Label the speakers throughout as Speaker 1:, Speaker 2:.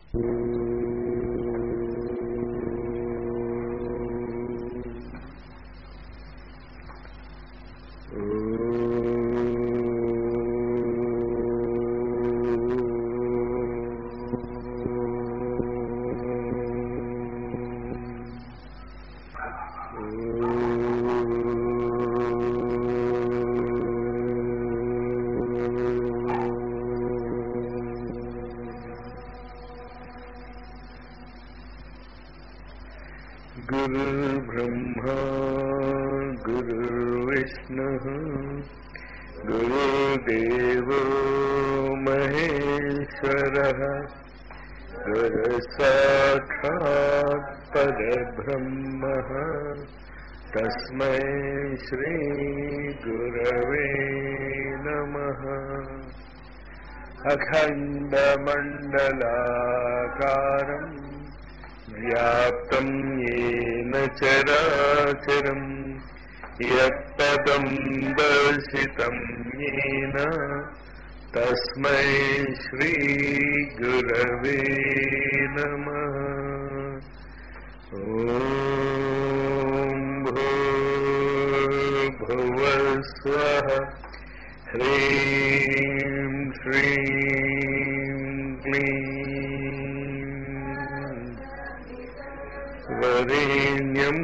Speaker 1: गुरुर्ब्रह्मा गुरुर्विष्णुः गुरुदेवो महेश्वरः गुरुसाक्षात् परब्रह्मः तस्मै श्रीगुरवे नमः अखण्डमण्डलाकारम् व्याप्तम् येन चराचरम् यत्पदम् दर्शितम् येन तस्मै श्रीगुरवे नमः ॐ भूर्भुवस्वः ह्रीं श्रीं क्लीं वरेण्यम्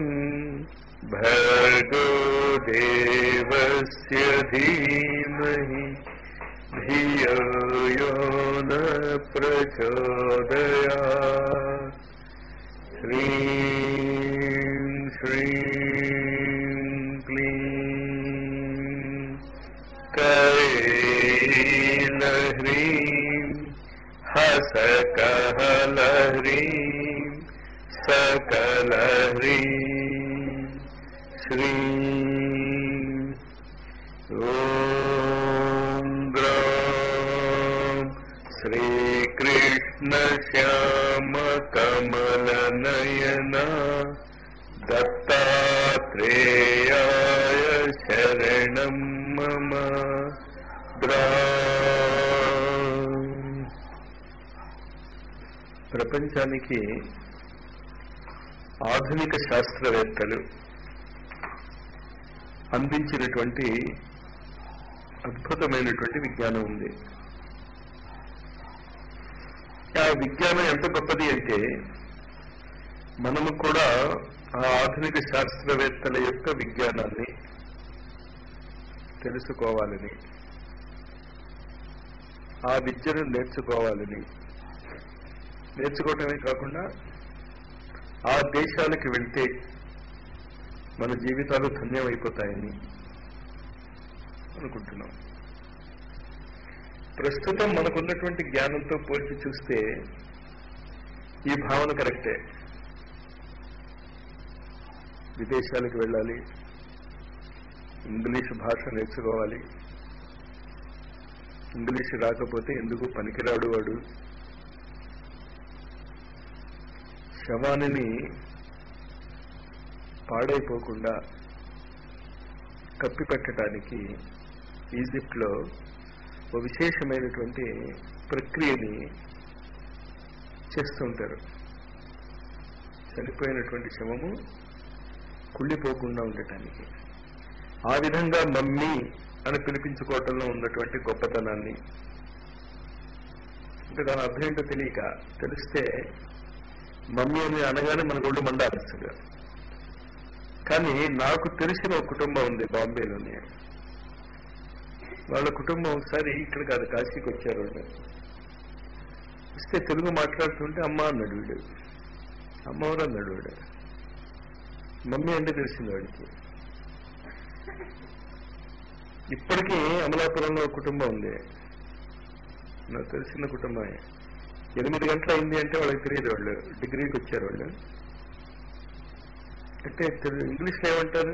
Speaker 1: भर्गो देवस्य धीमहि धियो यो न प्रचोदयात् श्रीं श्रीं क्लीं कैलह्रीं हसकहलह्रीं सकलह्रीं श्रीं ॐ ग्रां श्रीकृष्णश्यामकमलनयना दत्तात्रेयाय शरणं मम द्रा ప్రపంచానికి ఆధునిక శాస్త్రవేత్తలు అందించినటువంటి అద్భుతమైనటువంటి విజ్ఞానం ఉంది ఆ విజ్ఞానం ఎంత గొప్పది అంటే మనము కూడా ఆ ఆధునిక శాస్త్రవేత్తల యొక్క విజ్ఞానాన్ని తెలుసుకోవాలని ఆ విద్యను నేర్చుకోవాలని నేర్చుకోవటమే కాకుండా ఆ దేశాలకు వెళ్తే మన జీవితాలు ధన్యమైపోతాయని అనుకుంటున్నాం ప్రస్తుతం మనకున్నటువంటి జ్ఞానంతో పోల్చి చూస్తే ఈ భావన కరెక్టే విదేశాలకు వెళ్ళాలి ఇంగ్లీష్ భాష నేర్చుకోవాలి ఇంగ్లీష్ రాకపోతే ఎందుకు పనికిరాడు వాడు శవానిని పాడైపోకుండా కప్పిపెట్టడానికి ఈజిప్ట్లో ఒక విశేషమైనటువంటి ప్రక్రియని చేస్తుంటారు చనిపోయినటువంటి శవము కుళ్ళిపోకుండా ఉండటానికి ఆ విధంగా మమ్మీ అని పిలిపించుకోవటంలో ఉన్నటువంటి గొప్పతనాన్ని ఇంకా దాని అర్థం ఏంటో తెలియక తెలిస్తే మమ్మీ అని అనగానే మన ఒళ్ళు మండాలిస్తుంది కానీ నాకు తెలిసిన ఒక కుటుంబం ఉంది బాంబేలోనే వాళ్ళ కుటుంబం ఒకసారి ఇక్కడ కాదు కాశీకి వచ్చారు వాళ్ళు వస్తే తెలుగు మాట్లాడుతుంటే అమ్మ అన్నాడు వీడు అమ్మవారు అన్నాడు వీడు మమ్మీ అంటే తెలిసింది వాడికి ఇప్పటికీ అమలాపురంలో ఒక కుటుంబం ఉంది నాకు తెలిసిన కుటుంబమే ఎనిమిది గంటలు అయింది అంటే వాళ్ళకి తెలియదు వాళ్ళు డిగ్రీకి వచ్చారు వాళ్ళు అంటే తెలు- ఇంగ్లీష్లో ఏమంటారు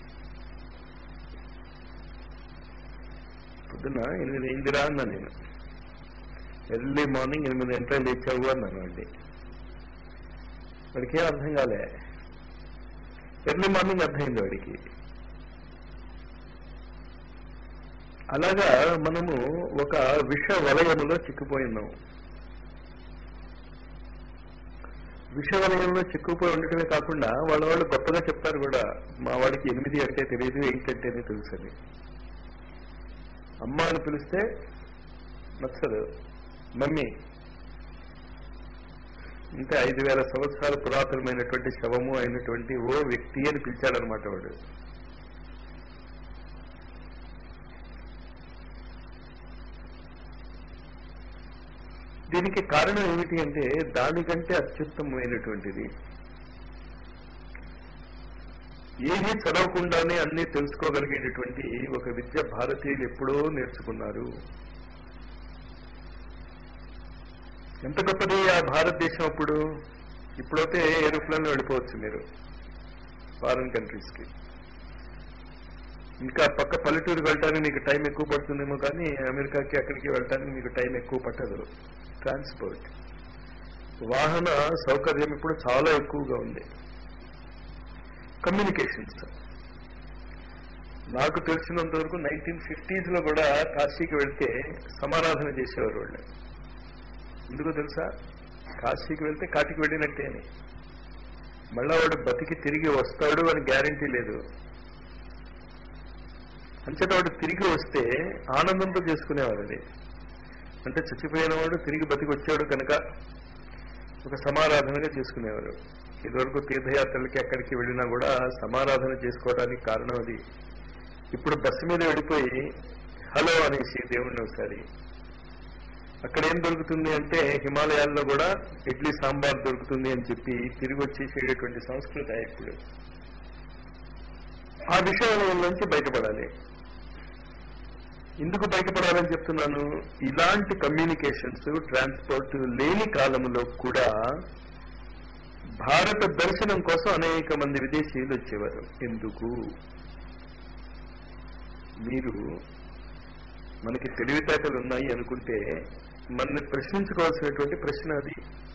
Speaker 1: పొద్దున్న ఎనిమిది అయిందిరా అన్నా నేను ఎర్లీ మార్నింగ్ ఎనిమిది గంటలు లేచావు అన్నాను అండి వాడికి ఏం అర్థం కాలే ఎర్లీ మార్నింగ్ అర్థమైంది వాడికి అలాగా మనము ఒక విష వలయములో చిక్కిపోయి ఉన్నాం విషవలయంలో చిక్కుపోయి ఉండటమే కాకుండా వాళ్ళ వాళ్ళు గొప్పగా చెప్తారు కూడా మా వాడికి ఎనిమిది అంటే తెలియదు ఎయిట్ అంటేనే తెలుసు అని అమ్మ అని పిలిస్తే నచ్చదు మమ్మీ అంటే ఐదు వేల సంవత్సరాల పురాతనమైనటువంటి శవము అయినటువంటి ఓ వ్యక్తి అని పిలిచాడనమాట వాడు దీనికి కారణం ఏమిటి అంటే దానికంటే అత్యుత్తమమైనటువంటిది ఏమీ చదవకుండానే అన్ని తెలుసుకోగలిగేటటువంటి ఒక విద్య భారతీయులు ఎప్పుడో నేర్చుకున్నారు ఎంత గొప్పది ఆ భారతదేశం అప్పుడు ఇప్పుడైతే ఏరోప్లేన్ వెళ్ళిపోవచ్చు మీరు ఫారిన్ కంట్రీస్ కి ఇంకా పక్క పల్లెటూరు వెళ్ళటానికి మీకు టైం ఎక్కువ పడుతుందేమో కానీ అమెరికాకి అక్కడికి వెళ్ళటానికి మీకు టైం ఎక్కువ పట్టదు ట్రాన్స్పోర్ట్ వాహన సౌకర్యం ఇప్పుడు చాలా ఎక్కువగా ఉంది కమ్యూనికేషన్స్ నాకు తెలిసినంత వరకు నైన్టీన్ ఫిఫ్టీస్ లో కూడా కాశీకి వెళ్తే సమారాధన చేసేవారు వాళ్ళు ఎందుకో తెలుసా కాశీకి వెళ్తే కాటికి వెళ్ళినట్టే అని మళ్ళా వాడు బతికి తిరిగి వస్తాడు అని గ్యారంటీ లేదు అంచేత వాడు తిరిగి వస్తే ఆనందంతో చేసుకునేవాడు అది అంటే చచ్చిపోయిన వాడు తిరిగి బతికి వచ్చాడు కనుక ఒక సమారాధనగా చేసుకునేవారు ఇదివరకు తీర్థయాత్రలకి ఎక్కడికి వెళ్ళినా కూడా సమారాధన చేసుకోవడానికి కారణం అది ఇప్పుడు బస్సు మీద వెళ్ళిపోయి హలో అనేసి దేవుణ్ణి ఒకసారి అక్కడ ఏం దొరుకుతుంది అంటే హిమాలయాల్లో కూడా ఇడ్లీ సాంబార్ దొరుకుతుంది అని చెప్పి తిరిగి వచ్చేసేటటువంటి సంస్కృతి ఇప్పుడు ఆ విషయం నుంచి బయటపడాలి ఎందుకు బయటపడాలని చెప్తున్నాను ఇలాంటి కమ్యూనికేషన్స్ ట్రాన్స్పోర్ట్ లేని కాలంలో కూడా భారత దర్శనం కోసం అనేక మంది విదేశీయులు వచ్చేవారు ఎందుకు మీరు మనకి తెలివితేటలు ఉన్నాయి అనుకుంటే మనల్ని ప్రశ్నించుకోవాల్సినటువంటి ప్రశ్న అది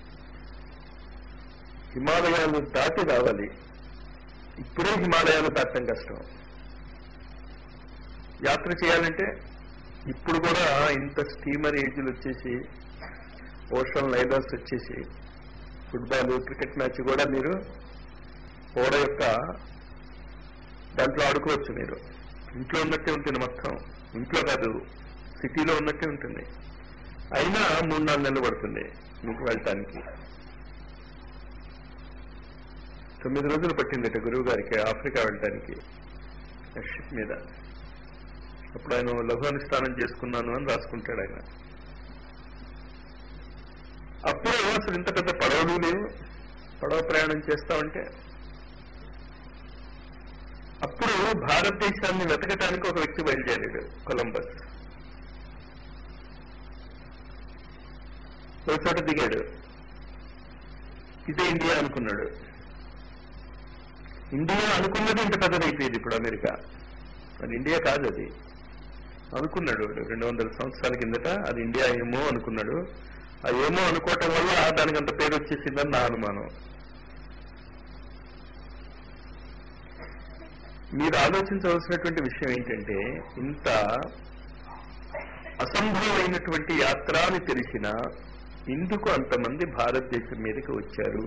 Speaker 1: హిమాలయాలు దాటి రావాలి ఇప్పుడే హిమాలయాలు దాటడం కష్టం యాత్ర చేయాలంటే ఇప్పుడు కూడా ఇంత స్టీమర్ ఏజ్లు వచ్చేసి ఓషన్ లైడర్స్ వచ్చేసి ఫుట్బాల్ క్రికెట్ మ్యాచ్ కూడా మీరు ఓడ యొక్క దాంట్లో ఆడుకోవచ్చు మీరు ఇంట్లో ఉన్నట్టే ఉంటుంది మొత్తం ఇంట్లో కాదు సిటీలో ఉన్నట్టే ఉంటుంది అయినా మూడు నాలుగు నెలలు పడుతుంది మీకు వెళ్ళటానికి తొమ్మిది రోజులు పట్టిందట గురువు గారికి ఆఫ్రికా వెళ్ళటానికి షిప్ మీద అప్పుడు ఆయన లఘు అనుష్ఠానం చేసుకున్నాను అని రాసుకుంటాడు ఆయన అప్పుడు అసలు ఇంత పెద్ద పడవలు లేవు పడవ ప్రయాణం చేస్తామంటే అప్పుడు భారతదేశాన్ని వెతకటానికి ఒక వ్యక్తి బయలుదేరాడు కొలంబస్ ఒక చోట దిగాడు ఇదే ఇండియా అనుకున్నాడు ఇండియా అనుకున్నది ఇంత పెద్దదైపోయింది ఇప్పుడు అమెరికా అది ఇండియా కాదు అది అనుకున్నాడు వాడు రెండు వందల సంవత్సరాల కిందట అది ఇండియా ఏమో అనుకున్నాడు ఆ ఏమో అనుకోవటం వల్ల దానికి అంత పేరు వచ్చేసిందని నా అనుమానం మీరు ఆలోచించవలసినటువంటి విషయం ఏంటంటే ఇంత అసంభవమైనటువంటి యాత్ర అని తెలిసిన ఎందుకు అంతమంది భారతదేశం మీదకి వచ్చారు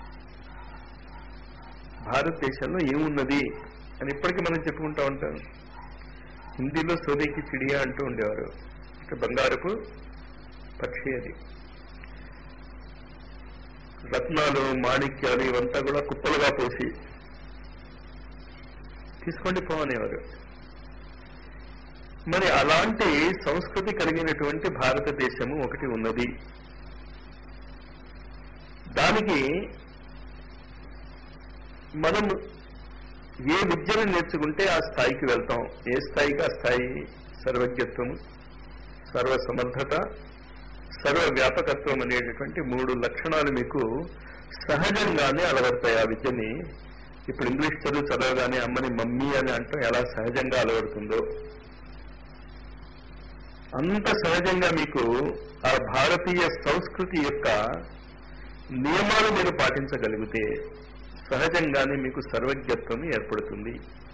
Speaker 1: భారతదేశంలో ఏమున్నది అని ఇప్పటికీ మనం చెప్పుకుంటా ఉంటాం హిందీలో సోదేకి చిడియా అంటూ ఉండేవారు ఇక బంగారపు పక్షి అది రత్నాలు మాణిక్యాలు ఇవంతా కూడా కుప్పలుగా పోసి తీసుకోండి పోవనేవారు మరి అలాంటి సంస్కృతి కలిగినటువంటి భారతదేశము ఒకటి ఉన్నది దానికి మనం ఏ విద్యను నేర్చుకుంటే ఆ స్థాయికి వెళ్తాం ఏ స్థాయికి ఆ స్థాయి సర్వజ్ఞత్వము సర్వసమర్థత సర్వ వ్యాపకత్వం అనేటటువంటి మూడు లక్షణాలు మీకు సహజంగానే అలవడతాయి ఆ విద్యని ఇప్పుడు ఇంగ్లీష్ చదువు చదవగానే అమ్మని మమ్మీ అని అంటాం ఎలా సహజంగా అలవడుతుందో అంత సహజంగా మీకు ఆ భారతీయ సంస్కృతి యొక్క నియమాలు మీరు పాటించగలిగితే సహజంగానే మీకు సర్వజ్ఞత్వం ఏర్పడుతుంది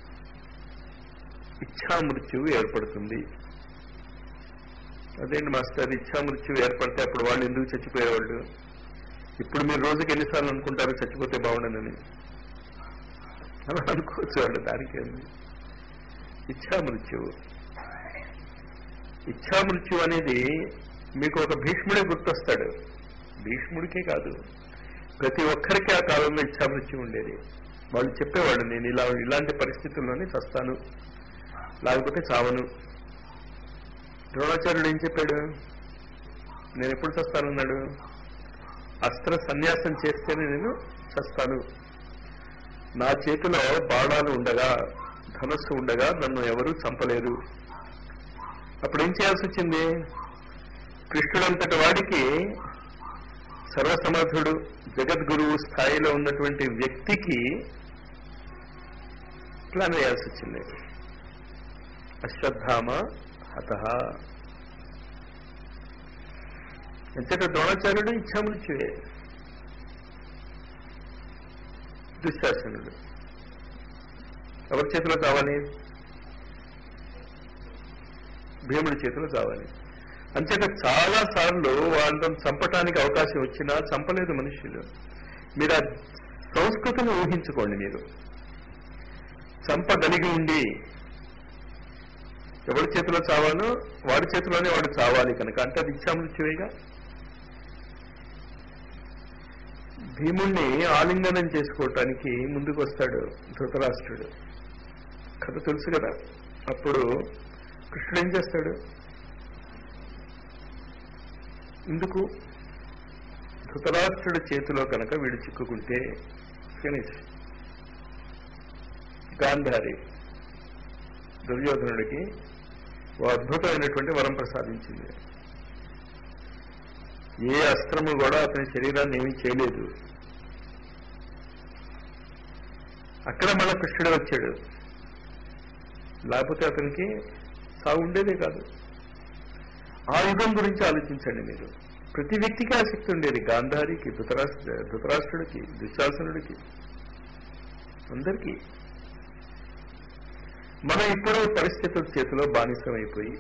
Speaker 1: ఇచ్ఛామృత్యువు ఏర్పడుతుంది అదేంటి మాస్టర్ ఇచ్ఛామృత్యువు ఏర్పడితే అప్పుడు వాళ్ళు ఎందుకు చచ్చిపోయేవాళ్ళు ఇప్పుడు మీరు రోజుకి ఎన్నిసార్లు అనుకుంటారు చచ్చిపోతే బాగుండనని అలా అనుకోవచ్చు వాళ్ళు దానికి ఏంది ఇచ్ఛామృత్యువు ఇచ్ఛామృత్యు అనేది మీకు ఒక భీష్ముడే గుర్తొస్తాడు భీష్ముడికే కాదు ప్రతి ఒక్కరికి ఆ కాలంలో ఇచ్ఛామృత్యు ఉండేది వాళ్ళు చెప్పేవాడు నేను ఇలా ఇలాంటి పరిస్థితుల్లోనే చస్తాను లేకపోతే చావను ద్రోణాచార్యుడు ఏం చెప్పాడు నేను ఎప్పుడు చస్తానన్నాడు అస్త్ర సన్యాసం చేస్తేనే నేను చస్తాను నా చేతిలో బాణాలు ఉండగా ధనస్సు ఉండగా నన్ను ఎవరూ చంపలేరు అప్పుడు ఏం చేయాల్సి వచ్చింది కృష్ణుడంతటి వాడికి సర్వసమర్థుడు జగద్గురువు స్థాయిలో ఉన్నటువంటి వ్యక్తికి ప్లాన్ వేయాల్సి వచ్చింది అశ్వత్థామ హత ఎంతట ద్రోణాచార్యుడు ఇచ్చామృత్యువే దుశ్శాసనుడు ఎవరి చేతిలో కావాలి భీముడి చేతిలో కావాలి అంచేత చాలా సార్లు వాళ్ళని చంపటానికి అవకాశం వచ్చినా చంపలేదు మనుషులు మీరు ఆ సంస్కృతిని ఊహించుకోండి మీరు చంపగలిగి ఉండి ఎవరి చేతిలో చావాలో వాడి చేతిలోనే వాడు చావాలి కనుక అంటే అది ఇచ్చామృత్యువేగా భీముణ్ణి ఆలింగనం చేసుకోవటానికి ముందుకు వస్తాడు ధృతరాష్ట్రుడు కథ తెలుసు కదా అప్పుడు కృష్ణుడు ఏం చేస్తాడు ఇందుకు ధృతరాష్ట్రుడి చేతిలో కనుక వీడు చిక్కుకుంటే ఫినిష్ గాంధారి దుర్యోధనుడికి ఓ అద్భుతమైనటువంటి వరం ప్రసాదించింది ఏ అస్త్రము కూడా అతని శరీరాన్ని ఏమీ చేయలేదు అక్కడ మన కృష్ణుడు వచ్చాడు లేకపోతే అతనికి సాగు ఉండేదే కాదు ఆ యుగం గురించి ఆలోచించండి మీరు ప్రతి వ్యక్తికి ఆసక్తి ఉండేది గాంధారికి ధృతరాష్ట్ర ధృతరాష్ట్రుడికి దుశ్శాసనుడికి అందరికీ మనం ఇప్పుడు పరిస్థితుల చేతిలో బానిసం అయిపోయి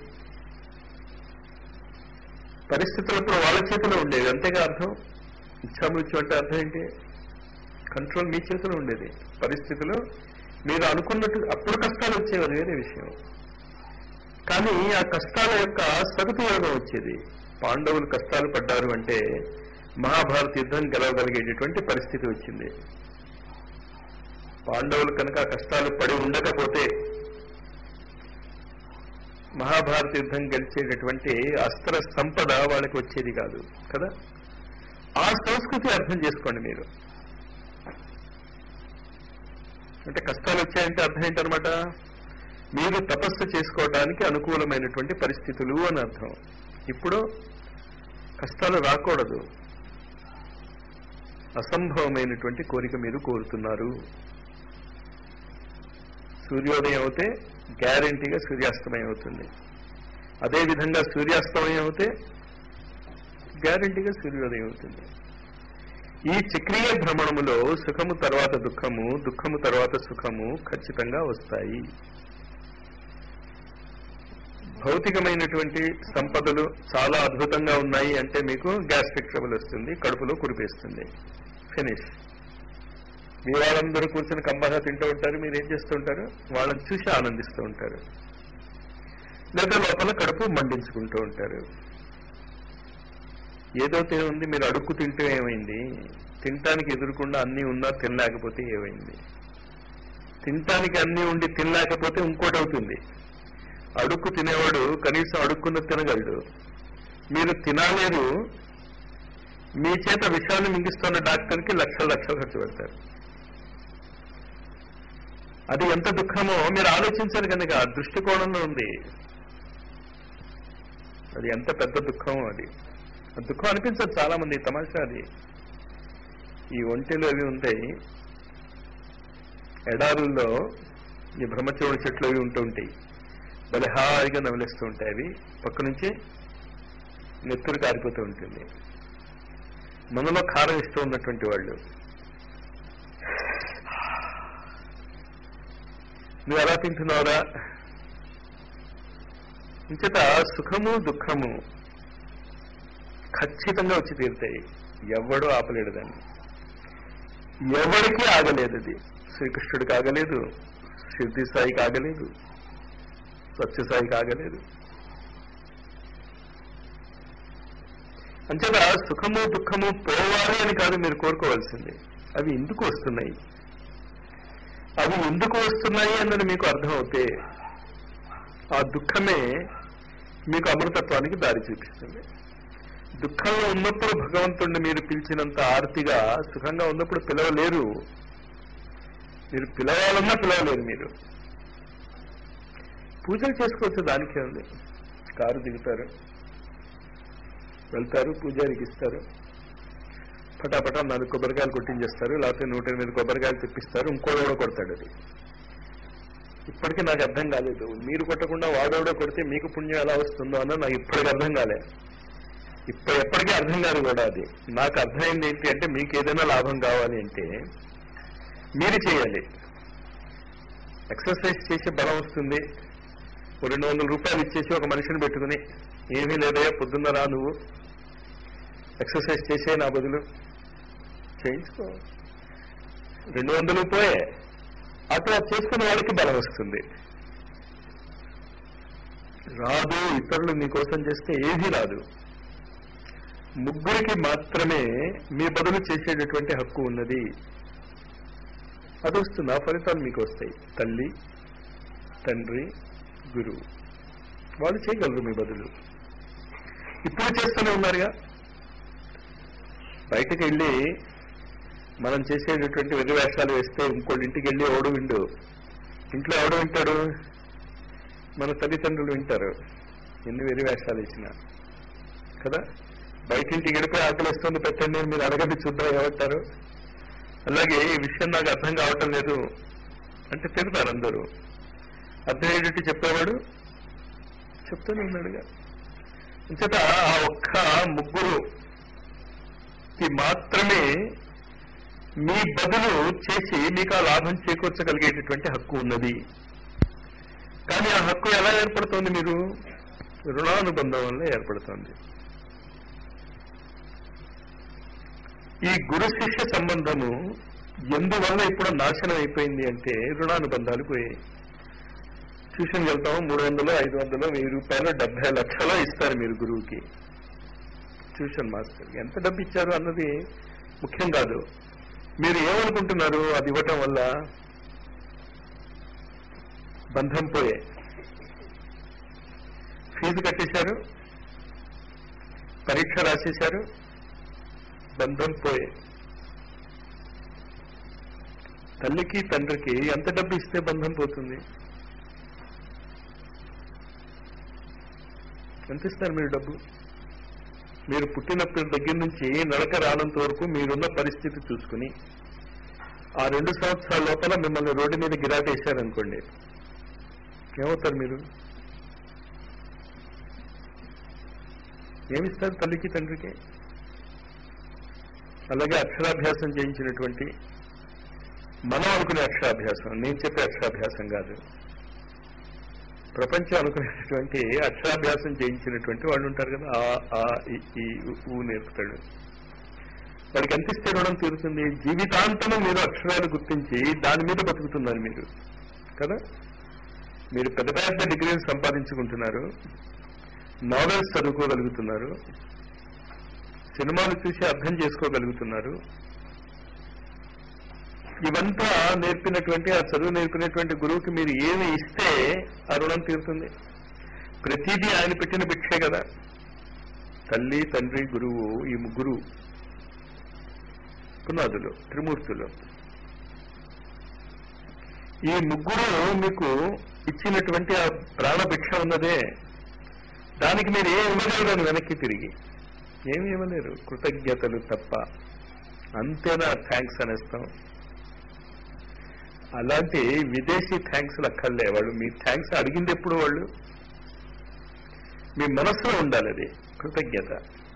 Speaker 1: పరిస్థితులు ఇప్పుడు వాళ్ళ చేతిలో ఉండేవి అంతేగా అర్థం ఇచ్చామృత్యు అంటే అర్థం ఏంటి కంట్రోల్ మీ చేతిలో ఉండేది పరిస్థితులు మీరు అనుకున్నట్టు అప్పుడు కష్టాలు వచ్చేవి అది వేరే విషయం కానీ ఆ కష్టాల యొక్క సదుపయోగం వచ్చేది పాండవులు కష్టాలు పడ్డారు అంటే మహాభారత యుద్ధం గెలవగలిగేటటువంటి పరిస్థితి వచ్చింది పాండవులు కనుక ఆ కష్టాలు పడి ఉండకపోతే మహాభారత యుద్ధం గెలిచేటటువంటి అస్త్ర సంపద వాళ్ళకి వచ్చేది కాదు కదా ఆ సంస్కృతి అర్థం చేసుకోండి మీరు అంటే కష్టాలు వచ్చాయంటే అర్థం ఏంటనమాట మీరు తపస్సు చేసుకోవడానికి అనుకూలమైనటువంటి పరిస్థితులు అని అర్థం ఇప్పుడు కష్టాలు రాకూడదు అసంభవమైనటువంటి కోరిక మీరు కోరుతున్నారు సూర్యోదయం అవుతే గ్యారంటీగా సూర్యాస్తమయం అవుతుంది అదేవిధంగా సూర్యాస్తమయం అవుతే గ్యారంటీగా సూర్యోదయం అవుతుంది ఈ చక్రీయ భ్రమణములో సుఖము తర్వాత దుఃఖము దుఃఖము తర్వాత సుఖము ఖచ్చితంగా వస్తాయి భౌతికమైనటువంటి సంపదలు చాలా అద్భుతంగా ఉన్నాయి అంటే మీకు గ్యాస్ట్రిక్ ట్రబుల్ వస్తుంది కడుపులో కురిపేస్తుంది ఫినిష్ మీ వాళ్ళందరూ కూర్చొని కంబాగా తింటూ ఉంటారు మీరు ఏం చేస్తూ ఉంటారు వాళ్ళని చూసి ఆనందిస్తూ ఉంటారు లేదా లోపల కడుపు మండించుకుంటూ ఉంటారు ఏదో ఉంది మీరు అడుక్కు తింటూ ఏమైంది తినటానికి ఎదురుకుండా అన్నీ ఉన్నా తినలేకపోతే ఏమైంది తినటానికి అన్నీ ఉండి తినలేకపోతే ఇంకోటి అవుతుంది అడుక్కు తినేవాడు కనీసం అడుక్కున్న తినగలడు మీరు తినలేరు మీ చేత విషయాన్ని మింగిస్తున్న డాక్టర్కి లక్షల లక్షలు ఖర్చు పెడతారు అది ఎంత దుఃఖమో మీరు ఆలోచించారు కనుక ఆ దృష్టికోణంలో ఉంది అది ఎంత పెద్ద దుఃఖమో అది ఆ దుఃఖం అనిపించదు చాలా మంది తమాషా అది ఈ ఒంటెలు అవి ఉంటాయి ఎడారుల్లో ఈ బ్రహ్మచోడి చెట్లు అవి ఉంటూ ఉంటాయి భలే హాయిగా నవలిస్తూ ఉంటాయి అవి పక్క నుంచి నెత్తురు కారిపోతూ ఉంటుంది మనలో కారం ఇష్టం ఉన్నటువంటి వాళ్ళు నువ్వు ఎలా తింటున్నావురా ఇంచేత సుఖము దుఃఖము ఖచ్చితంగా వచ్చి తీరుతాయి ఎవడూ ఆపలేడు దాన్ని ఎవరికి ఆగలేదు అది శ్రీకృష్ణుడికి ఆగలేదు సిద్ధి సాయికి ఆగలేదు సత్యసాయికి ఆగలేదు అంచేత సుఖము దుఃఖము పోవాలి అని కాదు మీరు కోరుకోవాల్సింది అవి ఎందుకు వస్తున్నాయి అవి ఎందుకు వస్తున్నాయి అన్నది మీకు అర్థమవుతే ఆ దుఃఖమే మీకు అమృతత్వానికి దారి చూపిస్తుంది దుఃఖంలో ఉన్నప్పుడు భగవంతుణ్ణి మీరు పిలిచినంత ఆర్తిగా సుఖంగా ఉన్నప్పుడు పిలవలేరు మీరు పిలవాలన్నా పిలవలేరు మీరు పూజలు చేసుకోవచ్చు దానికే ఉంది కారు దిగుతారు వెళ్తారు పూజారికి ఇస్తారు పటాపటా నాలుగు కొబ్బరికాయలు కొట్టించేస్తారు లేకపోతే నూట ఎనిమిది కొబ్బరికాయలు తెప్పిస్తారు ఇంకోటి కూడా కొడతాడు అది ఇప్పటికీ నాకు అర్థం కాలేదు మీరు కొట్టకుండా వాడెవడో కొడితే మీకు పుణ్యం ఎలా వస్తుందో అన్న నాకు ఇప్పటికి అర్థం కాలే ఇప్పుడు ఎప్పటికీ అర్థం కాదు కూడా అది నాకు అర్థమైంది ఏంటి అంటే మీకు ఏదైనా లాభం కావాలి అంటే మీరు చేయాలి ఎక్సర్సైజ్ చేసే బలం వస్తుంది ఓ రెండు వందల రూపాయలు ఇచ్చేసి ఒక మనిషిని పెట్టుకుని ఏమీ లేదయ్యా పొద్దున్న రా నువ్వు ఎక్సర్సైజ్ చేసే నా బదులు చేయించుకో రెండు వందలు పోయే అట్లా చేసుకున్న వాడికి బలం వస్తుంది రాదు ఇతరులు మీకోసం చేస్తే ఏది రాదు ముగ్గురికి మాత్రమే మీ బదులు చేసేటటువంటి హక్కు ఉన్నది అది వస్తుంది ఆ ఫలితాలు మీకు వస్తాయి తల్లి తండ్రి గురువు వాళ్ళు చేయగలరు మీ బదులు ఇప్పుడు చేస్తూనే ఉన్నారుగా బయటకు వెళ్ళి మనం చేసేటటువంటి వెర్రి వేషాలు వేస్తే ఇంకోటి ఇంటికి వెళ్ళి ఓడు విండు ఇంట్లో ఎవడు వింటాడు మన తల్లిదండ్రులు వింటారు ఎన్ని వెర్రి వేషాలు ఇచ్చినా కదా బయట ఇంటికి వెళ్ళిపోయి ఆకలి వస్తుంది పెట్టండి అని మీరు అడగండి చూద్దాం ఏమంటారు అలాగే ఈ విషయం నాకు అర్థం కావటం లేదు అంటే తిడతారు అందరూ అర్థమయ్యేటట్టు చెప్పేవాడు చెప్తూనే ఉన్నాడుగా అంచేత ఆ ఒక్క ముగ్గురుకి మాత్రమే మీ బదులు చేసి మీకు ఆ లాభం చేకూర్చగలిగేటటువంటి హక్కు ఉన్నది కానీ ఆ హక్కు ఎలా ఏర్పడుతోంది మీరు రుణానుబంధం వల్ల ఏర్పడుతోంది ఈ గురు శిష్య సంబంధము ఎందువల్ల ఇప్పుడు నాశనం అయిపోయింది అంటే రుణానుబంధాలు పోయాయి ట్యూషన్కి వెళ్తాము మూడు వందలు ఐదు వందలు వెయ్యి రూపాయలు డెబ్బై లక్షలు ఇస్తారు మీరు గురువుకి ట్యూషన్ మాస్టర్ ఎంత డబ్బు ఇచ్చారు అన్నది ముఖ్యం కాదు మీరు ఏమనుకుంటున్నారు అది ఇవ్వటం వల్ల బంధం పోయే ఫీజు కట్టేశారు పరీక్ష రాసేశారు బంధం పోయే తల్లికి తండ్రికి ఎంత డబ్బు ఇస్తే బంధం పోతుంది ఎంత ఇస్తారు మీరు డబ్బు మీరు పుట్టినప్పటి దగ్గర నుంచి నడక రానంత వరకు మీరున్న పరిస్థితి చూసుకుని ఆ రెండు సంవత్సరాల లోపల మిమ్మల్ని రోడ్డు మీద గిరాటేశారనుకోండి ఏమవుతారు మీరు ఏమిస్తారు తల్లికి తండ్రికి అలాగే అక్షరాభ్యాసం చేయించినటువంటి మనం అనుకునే అక్షరాభ్యాసం నేను చెప్పే అక్షరాభ్యాసం కాదు ప్రపంచం అనుకునేటటువంటి అక్షరాభ్యాసం చేయించినటువంటి వాళ్ళు ఉంటారు కదా ఆ ఆ ఈ, ఈ ఉ, ఊ నేర్పుతాడు వాడికి ఎంత ఇస్తే రుణం తీరుతుంది జీవితాంతము మీరు అక్షరాలు గుర్తించి దాని మీద బతుకుతున్నారు మీరు కదా మీరు పెద్ద పెద్ద డిగ్రీలు సంపాదించుకుంటున్నారు నావెల్స్ చదువుకోగలుగుతున్నారు సినిమాలు చూసి అర్థం చేసుకోగలుగుతున్నారు ఇవంతా నేర్పినటువంటి ఆ చదువు నేర్పినటువంటి గురువుకి మీరు ఏమి ఇస్తే ఆ రుణం తీరుతుంది ప్రతిదీ ఆయన పెట్టిన భిక్షే కదా తల్లి తండ్రి గురువు ఈ ముగ్గురు పునాదులు త్రిమూర్తులు ఈ ముగ్గురు మీకు ఇచ్చినటువంటి ఆ ప్రాణభిక్ష ఉన్నదే దానికి మీరు ఏం ఇవ్వగలరని వెనక్కి తిరిగి ఏమి ఇవ్వలేరు కృతజ్ఞతలు తప్ప అంతేనా థ్యాంక్స్ అనేస్తాం అలాంటి విదేశీ థ్యాంక్స్ అక్కర్లే వాళ్ళు మీ థ్యాంక్స్ అడిగింది ఎప్పుడు వాళ్ళు మీ మనసులో ఉండాలి అది కృతజ్ఞత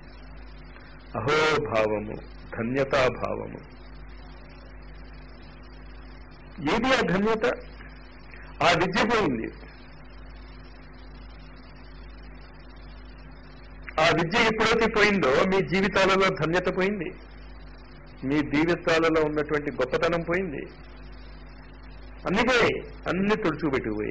Speaker 1: అహోభావము ధన్యతాభావము ఏది ఆ ధన్యత ఆ విద్య పోయింది ఆ విద్య ఎప్పుడైతే పోయిందో మీ జీవితాలలో ధన్యత పోయింది మీ దీవిత్వాలలో ఉన్నటువంటి గొప్పతనం పోయింది అన్ని పోయి అన్ని తుడుచుకుపెట్టుకుపోయి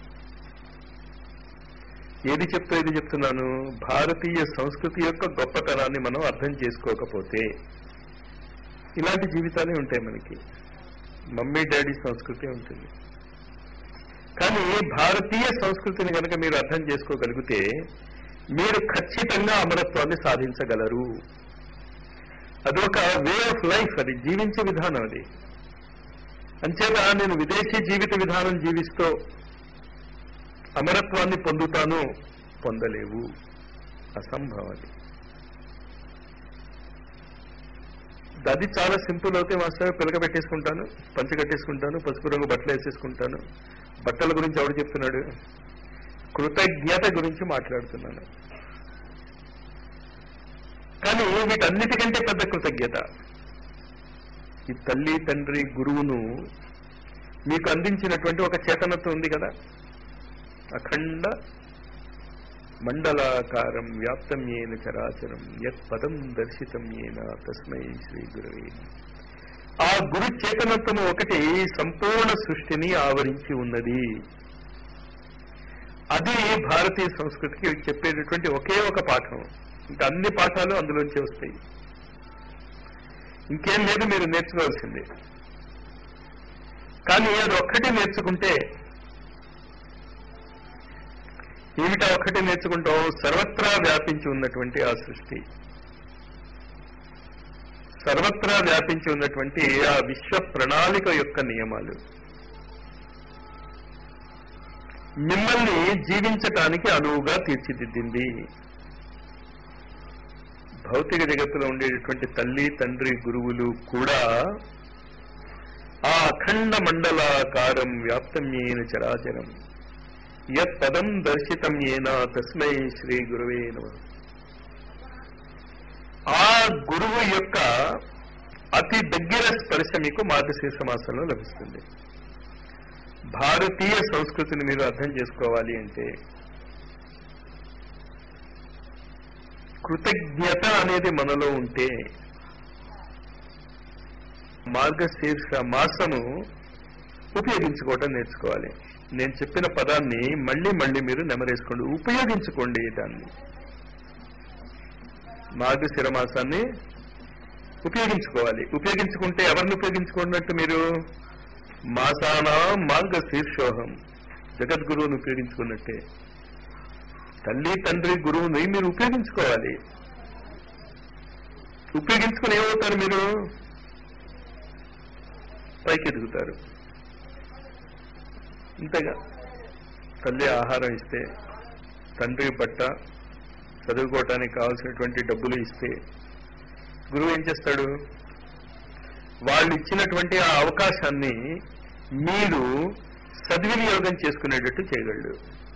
Speaker 1: ఏది చెప్తా ఏది చెప్తున్నాను భారతీయ సంస్కృతి యొక్క గొప్పతనాన్ని మనం అర్థం చేసుకోకపోతే ఇలాంటి జీవితాలే ఉంటాయి మనకి మమ్మీ డాడీ సంస్కృతి ఉంటుంది కానీ భారతీయ సంస్కృతిని కనుక మీరు అర్థం చేసుకోగలిగితే మీరు ఖచ్చితంగా అమరత్వాన్ని సాధించగలరు అదొక వే ఆఫ్ లైఫ్ అది జీవించే విధానం అది అంచేత నేను విదేశీ జీవిత విధానం జీవిస్తూ అమరత్వాన్ని పొందుతాను పొందలేవు అసంభవం అది అది చాలా సింపుల్ అవుతే మాస్టర్ పిలక పెట్టేసుకుంటాను పంచ కట్టేసుకుంటాను పసుపు రంగు బట్టలు వేసేసుకుంటాను బట్టల గురించి ఎవడు చెప్తున్నాడు కృతజ్ఞత గురించి మాట్లాడుతున్నాను కానీ వీటన్నిటికంటే పెద్ద కృతజ్ఞత ఈ తల్లి తండ్రి గురువును మీకు అందించినటువంటి ఒక చేతనత్వం ఉంది కదా అఖండ మండలాకారం వ్యాప్తం ఏన చరాచరం యత్ పదం దర్శితం ఏన తస్మై శ్రీ గురవే ఆ గురు చేతనత్వము ఒకటి సంపూర్ణ సృష్టిని ఆవరించి ఉన్నది అది భారతీయ సంస్కృతికి చెప్పేటటువంటి ఒకే ఒక పాఠం ఇంకా అన్ని పాఠాలు అందులోంచి వస్తాయి ఇంకేం లేదు మీరు నేర్చుకోవాల్సింది కానీ అది ఒక్కటి నేర్చుకుంటే ఏమిటా ఒక్కటి నేర్చుకుంటాం సర్వత్రా వ్యాపించి ఉన్నటువంటి ఆ సృష్టి సర్వత్రా వ్యాపించి ఉన్నటువంటి ఆ విశ్వ ప్రణాళిక యొక్క నియమాలు మిమ్మల్ని జీవించటానికి అనువుగా తీర్చిదిద్దింది భౌతిక జగత్తులో ఉండేటటువంటి తల్లి తండ్రి గురువులు కూడా ఆ అఖండ మండలాకారం వ్యాప్తం ఏన చరాచరం యత్ పదం దర్శితం ఏన తస్మై శ్రీ గురువే నమ ఆ గురువు యొక్క అతి దగ్గర స్పర్శ మీకు మార్గశీర్ష మాసంలో లభిస్తుంది భారతీయ సంస్కృతిని మీరు అర్థం చేసుకోవాలి అంటే కృతజ్ఞత అనేది మనలో ఉంటే మార్గశీర్ష మాసము ఉపయోగించుకోవటం నేర్చుకోవాలి నేను చెప్పిన పదాన్ని మళ్ళీ మళ్ళీ మీరు నెమరేసుకోండి ఉపయోగించుకోండి దాన్ని మార్గశిర మాసాన్ని ఉపయోగించుకోవాలి ఉపయోగించుకుంటే ఎవరిని ఉపయోగించుకున్నట్టు మీరు మాసాన మార్గశీర్షోహం జగద్గురువుని ఉపయోగించుకున్నట్టే తల్లి తండ్రి గురువుని మీరు ఉపయోగించుకోవాలి ఉపయోగించుకుని ఏమవుతారు మీరు పైకి ఎదుగుతారు ఇంతగా తల్లి ఆహారం ఇస్తే తండ్రి బట్ట చదువుకోవటానికి కావాల్సినటువంటి డబ్బులు ఇస్తే గురువు ఏం చేస్తాడు వాళ్ళు ఇచ్చినటువంటి ఆ అవకాశాన్ని మీరు సద్వినియోగం చేసుకునేటట్టు చేయగలడు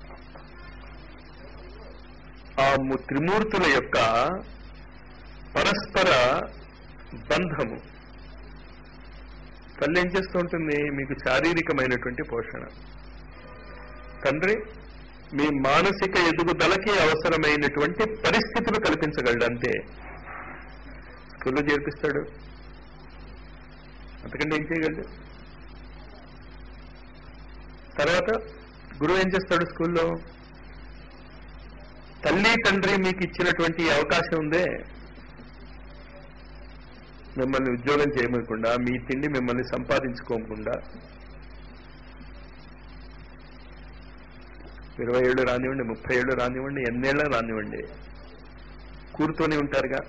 Speaker 1: ఆ ము- త్రిమూర్తుల యొక్క పరస్పర బంధము తల్లి ఏం చేస్తూ ఉంటుంది మీకు శారీరకమైనటువంటి పోషణ తండ్రి మీ మానసిక ఎదుగుదలకి అవసరమైనటువంటి పరిస్థితులు కల్పించగలడు అంతే స్కూల్లో చేర్పిస్తాడు అంతకంటే ఏం చేయగలడు తర్వాత గురువు ఏం చేస్తాడు స్కూల్లో తల్లి తండ్రి మీకు ఇచ్చినటువంటి ఈ అవకాశం ఉందే మిమ్మల్ని ఉద్యోగం చేయకుండా మీ తిండి మిమ్మల్ని సంపాదించుకోకుండా ఇరవై ఏళ్ళు రానివ్వండి ముప్పై ఏళ్ళు రానివ్వండి ఎన్నేళ్ళు రానివ్వండి కూరుతూనే ఉంటారుగా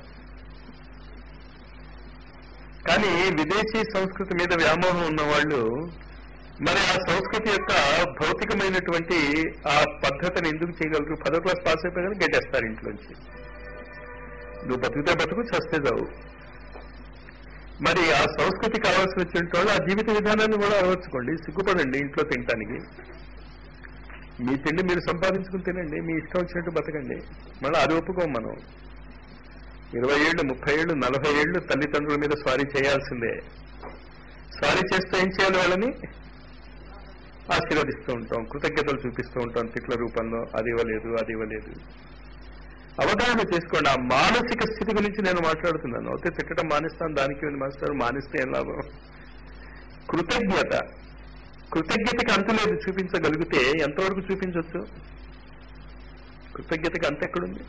Speaker 1: కానీ విదేశీ సంస్కృతి మీద వ్యామోహం ఉన్న వాళ్ళు మరి ఆ సంస్కృతి యొక్క భౌతికమైనటువంటి ఆ పద్ధతిని ఎందుకు చేయగలరు పదో క్లాస్ పాస్ అయిపోయి గెట్టేస్తారు ఇంట్లోంచి నువ్వు బతికితే బతుకు చస్తే చావు మరి ఆ సంస్కృతి కావాల్సి వచ్చిన వాళ్ళు ఆ జీవిత విధానాన్ని కూడా అలవర్చుకోండి సిగ్గుపడండి ఇంట్లో తినటానికి మీ తిండి మీరు సంపాదించుకుని తినండి మీ ఇష్టం వచ్చినట్టు బతకండి మళ్ళీ అది ఒప్పుకోం మనం ఇరవై ఏళ్ళు ముప్పై ఏళ్ళు నలభై ఏళ్ళు తల్లిదండ్రుల మీద స్వారీ చేయాల్సిందే స్వారీ చేస్తే ఏం చేయాలి వాళ్ళని ఆశీర్వదిస్తూ ఉంటాం కృతజ్ఞతలు చూపిస్తూ ఉంటాం తిట్ల రూపంలో అది ఇవ్వలేదు అది ఇవ్వలేదు అవగాహన చేసుకోండి ఆ మానసిక స్థితి గురించి నేను మాట్లాడుతున్నాను అయితే తిట్టడం మానేస్తాను దానికి ఉంది మాస్టర్ మానేస్తే ఏం లాభం కృతజ్ఞత కృతజ్ఞతకి అంతు లేదు చూపించగలిగితే ఎంతవరకు చూపించవచ్చు కృతజ్ఞతకి అంత ఎక్కడుంది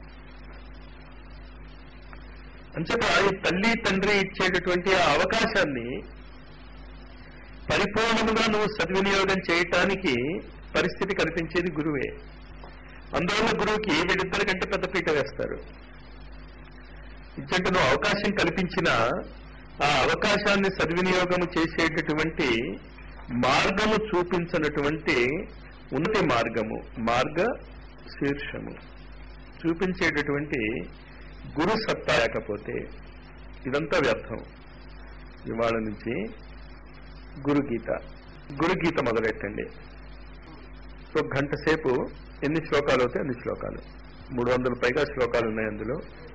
Speaker 1: అంచేత ఈ తల్లి తండ్రి ఇచ్చేటటువంటి ఆ అవకాశాన్ని పరిపూర్ణముగా నువ్వు సద్వినియోగం చేయటానికి పరిస్థితి కల్పించేది గురువే అందువల్ల గురువుకి వీళ్ళిద్దరి కంటే పెద్ద పీట వేస్తారు ఇచ్చంటే నువ్వు అవకాశం కల్పించిన ఆ అవకాశాన్ని సద్వినియోగం చేసేటటువంటి మార్గము చూపించినటువంటి ఉన్నతి మార్గము మార్గ శీర్షము చూపించేటటువంటి గురు సత్తా లేకపోతే ఇదంతా వ్యర్థం ఇవాళ నుంచి గురుగీత గురుగీత మొదలెట్టండి ఒక గంట సేపు ఎన్ని శ్లోకాలు అవుతాయి అన్ని శ్లోకాలు మూడు వందల పైగా శ్లోకాలు ఉన్నాయి అందులో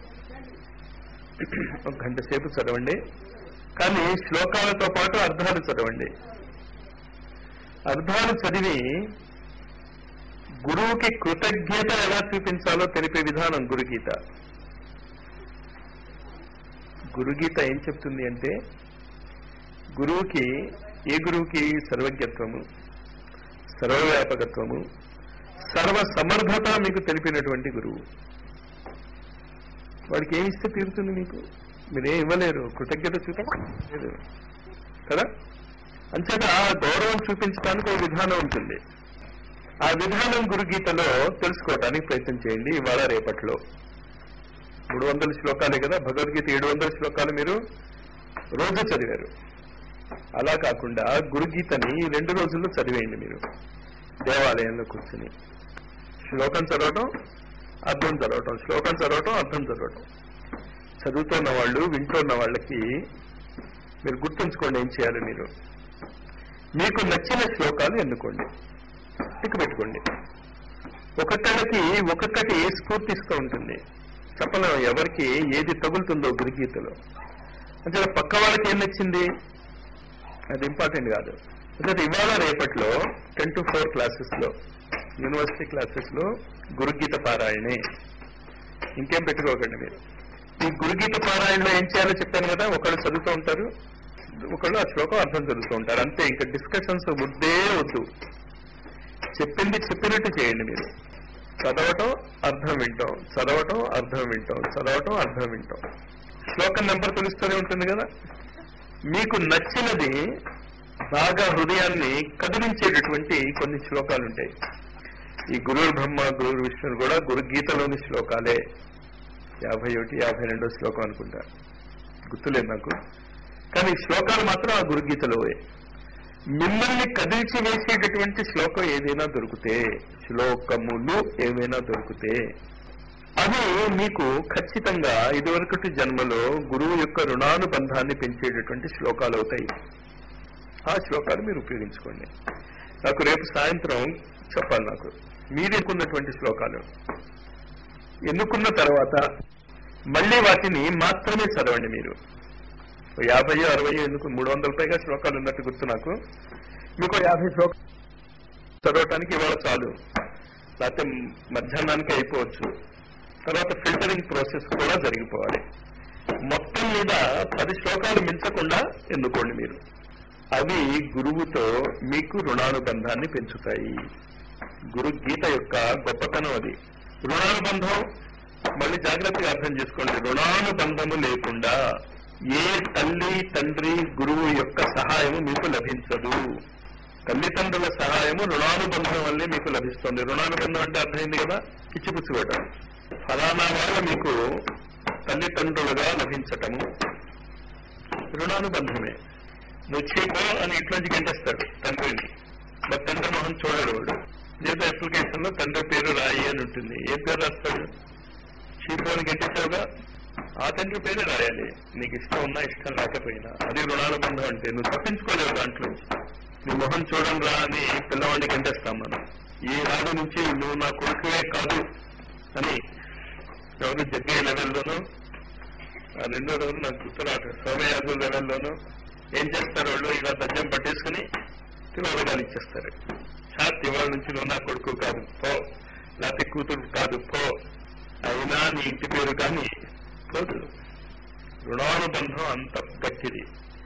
Speaker 1: ఒక గంట సేపు చదవండి కానీ శ్లోకాలతో పాటు అర్థాలు చదవండి అర్థాలు చదివి గురువుకి కృతజ్ఞత ఎలా చూపించాలో తెలిపే విధానం గురుగీత గురుగీత ఏం చెప్తుంది అంటే గురువుకి ఏ గురువుకి సర్వజ్ఞత్వము సర్వవ్యాపకత్వము సర్వ సమర్థత మీకు తెలిపినటువంటి గురువు వాడికి ఏమి ఇస్తే తీరుతుంది మీకు మీరేం ఇవ్వలేరు కృతజ్ఞత చూపించలేదు కదా అంచేత ఆ గౌరవం చూపించడానికి ఒక విధానం ఉంటుంది ఆ విధానం గురుగీతలో తెలుసుకోవడానికి ప్రయత్నం చేయండి ఇవాళ రేపట్లో మూడు వందల శ్లోకాలే కదా భగవద్గీత ఏడు వందల శ్లోకాలు మీరు రోజు చదివారు అలా కాకుండా గురుగీతని రెండు రోజుల్లో చదివేయండి మీరు దేవాలయంలో కూర్చుని శ్లోకం చదవటం అర్థం చదవటం శ్లోకం చదవటం అర్థం చదవటం చదువుతున్న వాళ్ళు వింటున్న వాళ్ళకి మీరు గుర్తుంచుకోండి ఏం చేయాలి మీరు మీకు నచ్చిన శ్లోకాలు ఎన్నుకోండి టిక్ పెట్టుకోండి ఒక్కొక్కరికి ఒక్కొక్కటి స్ఫూర్తిస్తూ ఉంటుంది చెప్పలేము ఎవరికి ఏది తగులుతుందో గురుగీతలో అంటే పక్క వాళ్ళకి ఏం నచ్చింది అది ఇంపార్టెంట్ కాదు అంటే ఇవాళ రేపట్లో టెన్ టు ఫోర్ క్లాసెస్ లో యూనివర్సిటీ క్లాసెస్ లో గురుగీత పారాయణే ఇంకేం పెట్టుకోకండి మీరు ఈ గురుగీత పారాయణలో ఏం చేయాలో చెప్పాను కదా ఒకళ్ళు చదువుతూ ఉంటారు ఒకళ్ళు ఆ శ్లోకం అర్థం చదువుతూ ఉంటారు అంతే ఇంకా డిస్కషన్స్ వద్దే వద్దు చెప్పింది చెప్పినట్టు చేయండి మీరు చదవటం అర్థం వింటాం చదవటం అర్థం వింటాం చదవటం అర్థం వింటాం శ్లోకం నెంబర్ తెలుస్తూనే ఉంటుంది కదా మీకు నచ్చినది బాగా హృదయాన్ని కదిలించేటటువంటి కొన్ని శ్లోకాలు ఉంటాయి ఈ గురువు బ్రహ్మ గురువు విష్ణువు కూడా గురు గీతలోని శ్లోకాలే యాభై ఒకటి యాభై రెండో శ్లోకం అనుకుంటా గుర్తులేదు నాకు కానీ ఈ శ్లోకాలు మాత్రం ఆ గురుగీతలోవే మిమ్మల్ని కదిల్చి వేసేటటువంటి శ్లోకం ఏదైనా దొరికితే శ్లోకములు ఏమైనా దొరికితే అవి మీకు ఖచ్చితంగా ఇదివరకటి జన్మలో గురువు యొక్క రుణానుబంధాన్ని పెంచేటటువంటి శ్లోకాలు అవుతాయి ఆ శ్లోకాలు మీరు ఉపయోగించుకోండి నాకు రేపు సాయంత్రం చెప్పాలి నాకు మీరు ఎన్నుకున్నటువంటి శ్లోకాలు ఎన్నుకున్న తర్వాత మళ్ళీ వాటిని మాత్రమే చదవండి మీరు యాభై అరవై ఎందుకు మూడు వందల పైగా శ్లోకాలు ఉన్నట్టు గుర్తు నాకు మీకు యాభై శ్లోకాలు చదవటానికి ఇవాళ చాలు లేకపోతే మధ్యాహ్నానికి అయిపోవచ్చు తర్వాత ఫిల్టరింగ్ ప్రాసెస్ కూడా జరిగిపోవాలి మొత్తం మీద పది శ్లోకాలు మించకుండా ఎన్నుకోండి మీరు అవి గురువుతో మీకు రుణానుబంధాన్ని పెంచుతాయి గురు గీత యొక్క గొప్పతనం అది రుణానుబంధం మళ్ళీ జాగ్రత్తగా అర్థం చేసుకోండి రుణానుబంధము లేకుండా ఏ తల్లి తండ్రి గురువు యొక్క సహాయము మీకు లభించదు తల్లిదండ్రుల సహాయము రుణానుబంధం వల్లే మీకు లభిస్తుంది రుణానుబంధం అంటే అర్థమైంది కదా ఇచ్చిపుచ్చుకోవటం ఫలానా వల్ల మీకు తల్లిదండ్రులుగా లభించటము రుణానుబంధమే నువ్వు చేయకో అని ఇంట్లోంచి గంటేస్తాడు తండ్రిని మరి తండ్రి మొహం చూడడు వాడు లేదా అప్లికేషన్ లో తండ్రి పేరు రాయి అని ఉంటుంది ఏ పేరు రాస్తాడు చీపు అని గంటేసావుగా ఆ తండ్రి పేరే రాయాలి నీకు ఇష్టం ఉన్నా ఇష్టం లేకపోయినా అది రుణానుబంధం అంటే నువ్వు తప్పించుకోలేవు దాంట్లో నీ మొహం చూడడం రా అని పిల్లవాడిని గంటేస్తాం మనం ఈ నాడు నుంచి నువ్వు నా కొడుకువే కాదు అని ఎవరు జగ్గయ్య లెవెల్లోనూ ఆ రెండో రోజు నాకు గుర్తురాట సోమయాజు లెవెల్లోనూ ఏం చేస్తారు వాళ్ళు ఇలా దజ్జం పట్టేసుకుని తిరువగాలు ఇచ్చేస్తారు సార్ ఇవాళ నుంచి నువ్వు నా కొడుకు కాదు పో లేకపోతే కూతురు కాదు పో అయినా నీ ఇంటి పేరు కానీ పోదు రుణానుబంధం అంత గట్టిది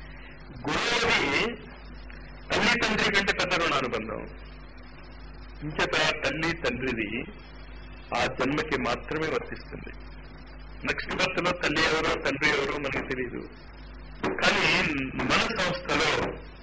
Speaker 1: గురువుది తల్లి తండ్రి కంటే పెద్ద రుణానుబంధం ఇంచేత తల్లి తండ్రిది ఆ జన్మకి మాత్రమే వర్తిస్తుంది నెక్స్ట్ బర్త్ లో తల్లి ఎవరో తండ్రి ఎవరో మనకి తెలియదు కానీ మన సంస్థలో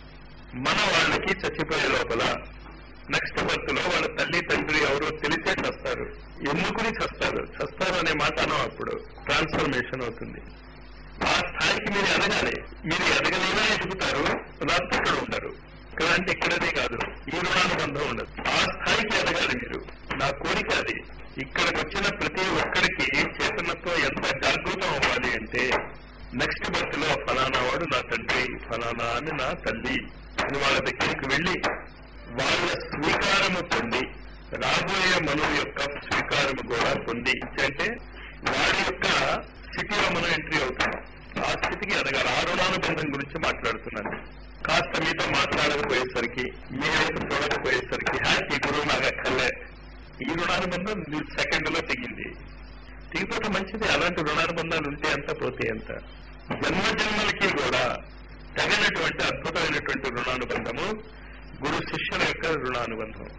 Speaker 1: మన వాళ్ళకి చచ్చిపోయే లోపల నెక్స్ట్ బర్త్ లో వాళ్ళ తల్లి తండ్రి ఎవరో తెలిసే చస్తారు ఎన్నుకుని చస్తారు చస్తారు అనే మాట అనం అప్పుడు ట్రాన్స్ఫర్మేషన్ అవుతుంది ఆ స్థాయికి మీరు ఎదగాలి మీరు ఎదగలేనా ఎదుగుతారు లేకపోతే ఇక్కడ ఉంటారు ఇక్కడ అంటే ఇక్కడదే కాదు ఈ రుణానుబంధం ఉండదు ఆ స్థాయికి ఎదగాలి మీరు నా కోరిక అది ఇక్కడికి వచ్చిన ప్రతి ఒక్కరికి చేతనత్వం ఎంత జాగృతం అవ్వాలి అంటే నెక్స్ట్ బర్త్ లో ఫలానా వాడు నా తండ్రి ఫలానా అని నా తల్లి అని వాళ్ళ దగ్గరికి వెళ్ళి వాళ్ళ స్వీకారము పొంది రాబోయే మనువు యొక్క స్వీకారము కూడా పొంది అంటే వాడి యొక్క స్థితిలో మనం ఎంట్రీ అవుతాం ఆ స్థితికి ఎదగాలి ఆ రుణానుబంధం గురించి మాట్లాడుతున్నాను కాస్త మీతో మాట్లాడకపోయేసరికి మీ వైపు చూడకపోయేసరికి హ్యాపీ గురువు నాకు అక్కర్లే ఈ రుణానుబంధం సెకండ్ లో తెగింది తెగిపోతే మంచిది అలాంటి రుణానుబంధాలు ఉంటే ఎంత పోతే ఎంత జన్మ జన్మలకి కూడా తగినటువంటి అద్భుతమైనటువంటి రుణానుబంధము గురు శిష్యుల యొక్క రుణానుబంధం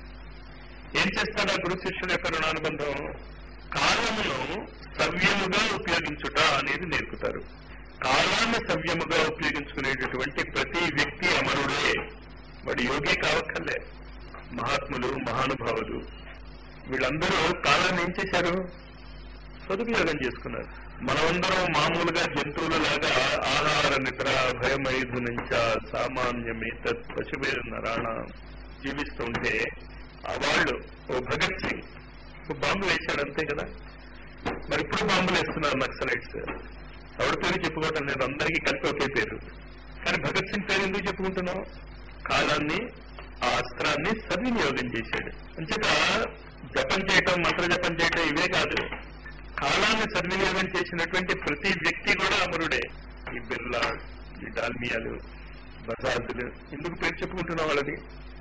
Speaker 1: ఏం చేస్తాడు ఆ గురు శిష్యుల యొక్క రుణానుబంధం కాలమును సవ్యముగా ఉపయోగించుట అనేది నేర్పుతారు కాలాన్ని సవ్యముగా ఉపయోగించుకునేటటువంటి ప్రతి వ్యక్తి అమరుడే వాడు యోగి కావక్కర్లే మహాత్ములు మహానుభావులు వీళ్ళందరూ కాలాన్ని ఏం చేశారు సదుపయోగం చేసుకున్నారు మనమందరం మామూలుగా జంతువులలాగా ఆహార నిద్ర భయమైదు నుంచ సామాన్యమే తత్ పశువేరు నరాణ జీవిస్తూ ఉంటే ఆ వాళ్ళు ఓ భగత్ సింగ్ ఓ బాంబు వేశాడు అంతే కదా మరి ఇప్పుడు బాంబులు వేస్తున్నారు నక్సలైట్స్ ఎవరి పేరు చెప్పుకోవటం లేదు అందరికీ కలిపి ఒకే పేరు కానీ భగత్ సింగ్ పేరు ఎందుకు చెప్పుకుంటున్నాం కాలాన్ని ఆ అస్త్రాన్ని సద్వినియోగం చేశాడు అంచేత జపం చేయటం మంత్ర జపం చేయటం ఇవే కాదు కాలాన్ని సద్వినియోగం చేసినటువంటి ప్రతి వ్యక్తి కూడా అమరుడే ఈ బిర్లా ఈ డాల్మియాలు బజాజులు ఎందుకు పేరు చెప్పుకుంటున్న వాళ్ళది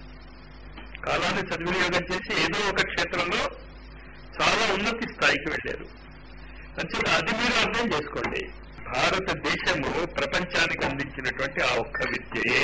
Speaker 1: కాలాన్ని సద్వినియోగం చేసి ఏదో ఒక క్షేత్రంలో చాలా ఉన్నతి స్థాయికి వెళ్ళారు అంచేత అది మీరు అర్థం చేసుకోండి భారతదేశము ప్రపంచానికి అందించినటువంటి ఆ ఒక్క విద్యయే